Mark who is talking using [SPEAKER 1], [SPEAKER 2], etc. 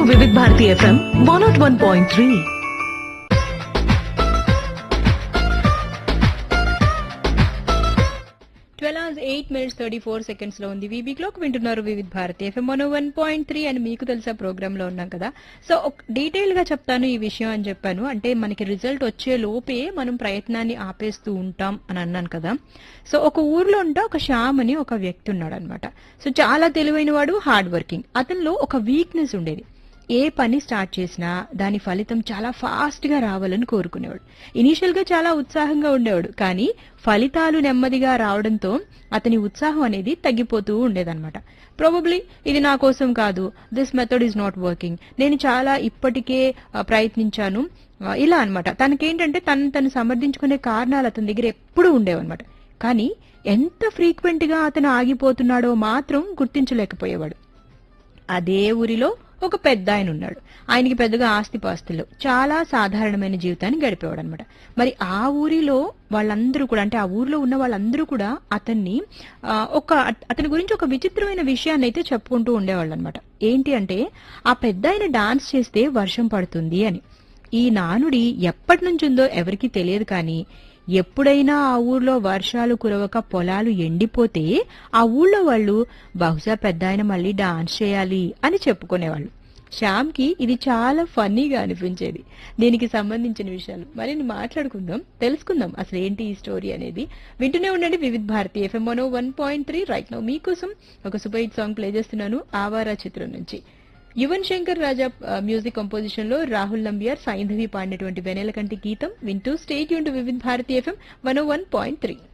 [SPEAKER 1] వివిధ Bharati FM one nought one point three
[SPEAKER 2] twelve hours eight minutes thirty four seconds లో ఉంది VB clock వింటున్నారు Vividh Bharati FM one one point three అని మీకు తెలుసా ప్రోగ్రామ్ లో ఉన్నాం కదా సో డీటెయిల్ గా చెప్తాను ఈ విషయం అని చెప్పాను అంటే మనకి రిజల్ట్ వచ్చే లోపే మనం ప్రయత్నాన్ని ఆపేస్తూ ఉంటాం అని అన్నాను కదా సో ఒక ఊర్లో ఉంటే ఒక శ్యామ్ అని ఒక వ్యక్తి ఉన్నాడు అనమాట సో చాలా తెలివైన వాడు హార్డ్ వర్కింగ్ అతనిలో ఒక వీక్నెస్ ఉండేది ఏ పని స్టార్ట్ చేసినా దాని ఫలితం చాలా ఫాస్ట్ గా రావాలని కోరుకునేవాడు ఇనీషియల్ గా చాలా ఉత్సాహంగా ఉండేవాడు కానీ ఫలితాలు నెమ్మదిగా రావడంతో అతని ఉత్సాహం అనేది తగ్గిపోతూ ఉండేదన్నమాట ప్రాబబ్లీ ఇది నా కోసం కాదు this method is not working నేను చాలా ఇప్పటికే ఆ, ప్రయత్నించాను ఆ, ఇలా అన్నమాట తనకేంటంటే తను తను సమర్థించుకునే కారణాలు అతని దగ్గర ఎప్పుడూ ఉండేవన్నమాట కానీ ఎంత ఫ్రీక్వెంట్ గా అతను ఆగిపోతున్నాడో మాత్రం గుర్తించలేకపోయేవాడు అదే ఊరిలో ఒక పెద్ద ఆయన ఉన్నాడు ఆయనకి పెద్దగా ఆస్తిపాస్తులు చాలా సాధారణమైన జీవితాన్ని గడిపేవాడు అనమాట మరి ఆ ఊరిలో వాళ్ళందరూ కూడా అంటే ఆ ఊరిలో ఉన్న వాళ్ళందరూ కూడా అతన్ని ఆ, ఒక అతని గురించి ఒక విచిత్రమైన విషయాన్ని అయితే చెప్పుకుంటూ ఉండేవాళ్ళు అనమాట ఏంటి అంటే ఆ పెద్ద ఆయన డాన్స్ చేస్తే వర్షం పడుతుంది అని ఈ నానుడి ఎప్పటి నుంచి ఉందో ఎవరికీ తెలియదు కానీ ఎప్పుడైనా ఆ ఊర్లో వర్షాలు కురవక పొలాలు ఎండిపోతే ఆ ఊళ్ళో వాళ్ళు బహుశా పెద్ద ఆయన మళ్ళీ డాన్స్ చేయాలి అని చెప్పుకునేవాళ్ళు శ్యామ్కి ఇది చాలా ఫన్నీగా అనిపించేది దీనికి సంబంధించిన విషయాలు మరి మాట్లాడుకుందాం తెలుసుకుందాం అసలు ఏంటి ఈ స్టోరీ అనేది వింటూనే ఉండండి Vividh Bharati FM one one point three right now మీకోసం ఒక సూపర్ హిట్ సాంగ్ ప్లే చేస్తున్నాను ఆవారా చిత్రం నుంచి యువన్ శంకర్ రాజా ఆ, మ్యూజిక్ కంపోజిషన్ లో రాహుల్ నంబియార్ సైంధవి పాడినటువంటి వెనెలకంటి గీతం వింటూ స్టేట్ యూన్ to Vividh Bharati FM one one point three